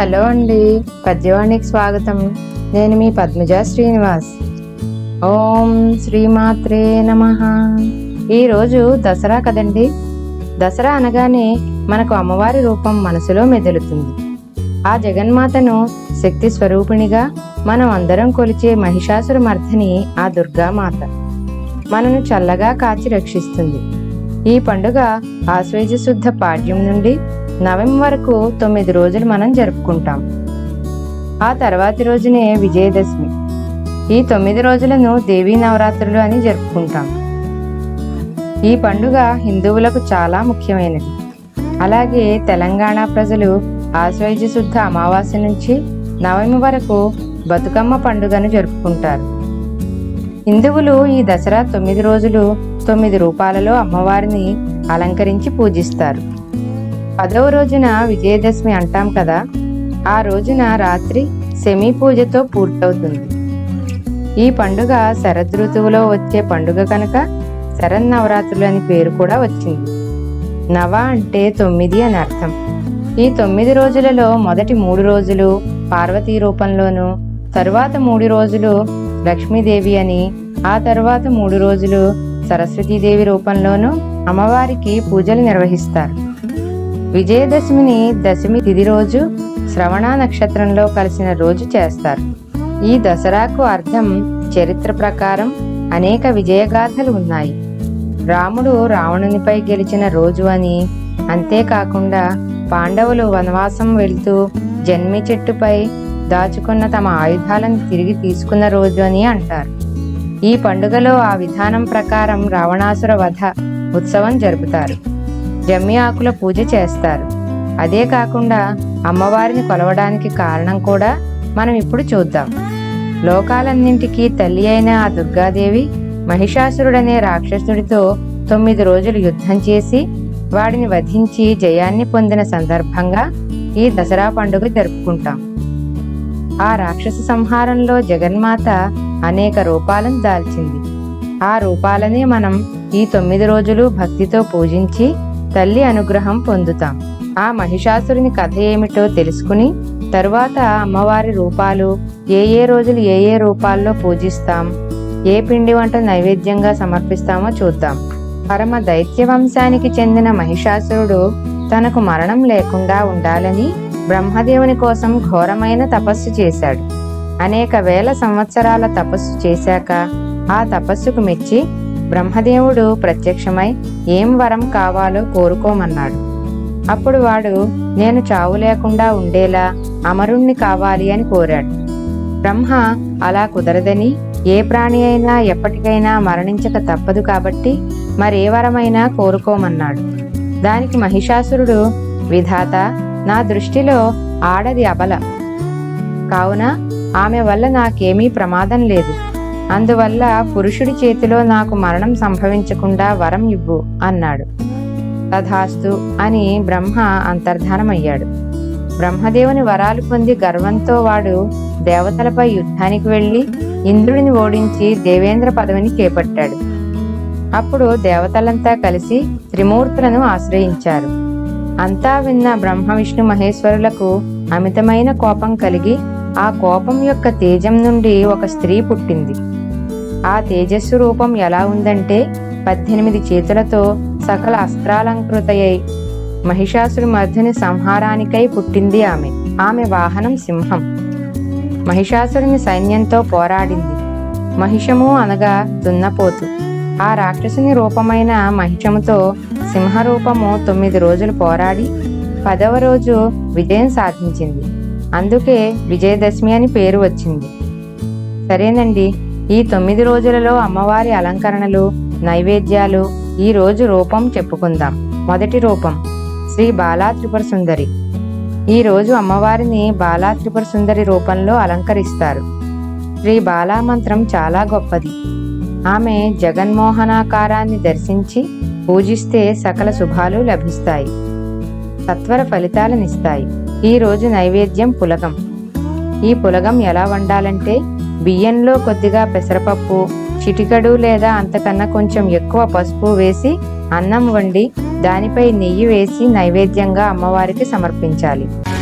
hello అండి పద్యవాణికి స్వాగతం నేను మీ పద్మజ శ్రీనివాస్ ఓం శ్రీమాత్రే నమ ఈరోజు దసరా కదండి దసరా అనగానే మనకు అమ్మవారి రూపం మనసులో మెదులుతుంది ఆ జగన్మాతను శక్తి స్వరూపిణిగా మనం అందరం కొలిచే మహిషాసుర మర్దిని ఆ దుర్గామాత మనను చల్లగా కాచి రక్షిస్తుంది ఈ పండుగ ఆశ్వేజ శుద్ధ పాడ్యం నుండి నవమి వరకు తొమ్మిది రోజులు మనం జరుపుకుంటాం ఆ తర్వాతి రోజునే విజయదశమి ఈ తొమ్మిది రోజులను దేవీ నవరాత్రులు అని జరుపుకుంటాం ఈ పండుగ హిందువులకు చాలా ముఖ్యమైనది అలాగే తెలంగాణ ప్రజలు ఆశ్వయుజ శుద్ధ అమావాస్య నుంచి నవమి వరకు బతుకమ్మ పండుగను జరుపుకుంటారు హిందువులు ఈ దసరా తొమ్మిది రోజులు తొమ్మిది రూపాలలో అమ్మవారిని అలంకరించి పూజిస్తారు పదవ రోజున విజయదశమి అంటాం కదా ఆ రోజున రాత్రి సెమీ పూజతో పూర్తవుతుంది ఈ పండుగ శరదృతువులో వచ్చే పండుగ కనుక శరన్నవరాత్రులు అని పేరు కూడా వచ్చింది నవ అంటే తొమ్మిది అని అర్థం ఈ తొమ్మిది రోజులలో మొదటి మూడు రోజులు పార్వతీ రూపంలోను తరువాత మూడు రోజులు లక్ష్మీదేవి అని ఆ తరువాత మూడు రోజులు సరస్వతీదేవి రూపంలోను అమ్మవారికి పూజలు నిర్వహిస్తారు విజయదశమిని దశమి తిది రోజు శ్రవణ నక్షత్రంలో కలిసిన రోజు చేస్తారు ఈ దసరాకు అర్థం చరిత్ర ప్రకారం అనేక విజయగాథలు ఉన్నాయి రాముడు రావణునిపై గెలిచిన రోజు అని అంతేకాకుండా పాండవులు వనవాసం వెళ్తూ జన్మి చెట్టుపై దాచుకున్న తమ ఆయుధాలను తిరిగి తీసుకున్న రోజు అని అంటారు ఈ పండుగలో ఆ విధానం ప్రకారం రావణాసుర వధ ఉత్సవం జరుపుతారు జమ్మి ఆకుల పూజ చేస్తారు అదే కాకుండా అమ్మవారిని కొలవడానికి కారణం కూడా మనం ఇప్పుడు చూద్దాం లోకాలన్నింటికీ తల్లి అయిన ఆ దుర్గాదేవి మహిషాసురుడనే రాక్షసుడితో తొమ్మిది రోజులు యుద్ధం చేసి వాడిని వధించి జయాన్ని పొందిన సందర్భంగా ఈ దసరా పండుగ జరుపుకుంటాం ఆ రాక్షస సంహారంలో జగన్మాత అనేక రూపాలను దాల్చింది ఆ రూపాలనే మనం ఈ తొమ్మిది రోజులు భక్తితో పూజించి తల్లి అనుగ్రహం పొందుతాం ఆ మహిషాసురుని కథ ఏమిటో తెలుసుకుని తరువాత అమ్మవారి రూపాలు ఏ ఏ రోజులు ఏ ఏ రూపాల్లో పూజిస్తాం ఏ పిండి వంట నైవేద్యంగా సమర్పిస్తామో చూద్దాం పరమ దైత్య వంశానికి చెందిన మహిషాసురుడు తనకు మరణం లేకుండా ఉండాలని బ్రహ్మదేవుని కోసం ఘోరమైన తపస్సు చేశాడు అనేక వేల సంవత్సరాల తపస్సు చేశాక ఆ తపస్సుకు మెచ్చి బ్రహ్మదేవుడు ప్రత్యక్షమై ఏం వరం కావాలో కోరుకోమన్నాడు అప్పుడు వాడు నేను చావు లేకుండా ఉండేలా అమరుణ్ణి కావాలి అని కోరాడు బ్రహ్మ అలా కుదరదని ఏ ప్రాణి అయినా ఎప్పటికైనా మరణించక తప్పదు కాబట్టి మరే వరమైనా కోరుకోమన్నాడు దానికి మహిషాసురుడు విధాత నా దృష్టిలో ఆడది అబల కావున ఆమె వల్ల నాకేమీ ప్రమాదం లేదు అందువల్ల పురుషుడి చేతిలో నాకు మరణం సంభవించకుండా వరం ఇవ్వు అన్నాడు తథాస్తు అని బ్రహ్మ అంతర్ధానమయ్యాడు బ్రహ్మదేవుని వరాలు పొంది గర్వంతో వాడు దేవతలపై యుద్ధానికి వెళ్లి ఇంద్రుడిని ఓడించి దేవేంద్ర పదవిని చేపట్టాడు అప్పుడు దేవతలంతా కలిసి త్రిమూర్తులను ఆశ్రయించారు అంతా విన్న బ్రహ్మ విష్ణు మహేశ్వరులకు అమితమైన కోపం కలిగి ఆ కోపం యొక్క తేజం నుండి ఒక స్త్రీ పుట్టింది ఆ తేజస్సు రూపం ఎలా ఉందంటే పద్దెనిమిది చేతులతో సకల అస్త్రాలంకృతయై మహిషాసురి మర్ధుని సంహారానికై పుట్టింది ఆమె ఆమె వాహనం సింహం మహిషాసురుని సైన్యంతో పోరాడింది మహిషము అనగా దున్నపోతు ఆ రాక్షసుని రూపమైన మహిషముతో సింహరూపము తొమ్మిది రోజులు పోరాడి పదవ రోజు విజయం సాధించింది అందుకే విజయదశమి అని పేరు వచ్చింది సరేనండి ఈ తొమ్మిది రోజులలో అమ్మవారి అలంకరణలు నైవేద్యాలు ఈ రోజు రూపం చెప్పుకుందాం మొదటి రూపం శ్రీ బాలా త్రిపుర సుందరి ఈ రోజు అమ్మవారిని బాలా త్రిపుర సుందరి రూపంలో అలంకరిస్తారు శ్రీ బాలా మంత్రం చాలా గొప్పది ఆమె జగన్మోహనాకారాన్ని దర్శించి పూజిస్తే సకల శుభాలు లభిస్తాయి సత్వర ఫలితాలనిస్తాయి ఈ రోజు నైవేద్యం పులగం ఈ పులగం ఎలా వండాలంటే బియ్యంలో కొద్దిగా పెసరపప్పు చిటికడు లేదా అంతకన్నా కొంచెం ఎక్కువ పసుపు వేసి అన్నం వండి దానిపై నెయ్యి వేసి నైవేద్యంగా అమ్మవారికి సమర్పించాలి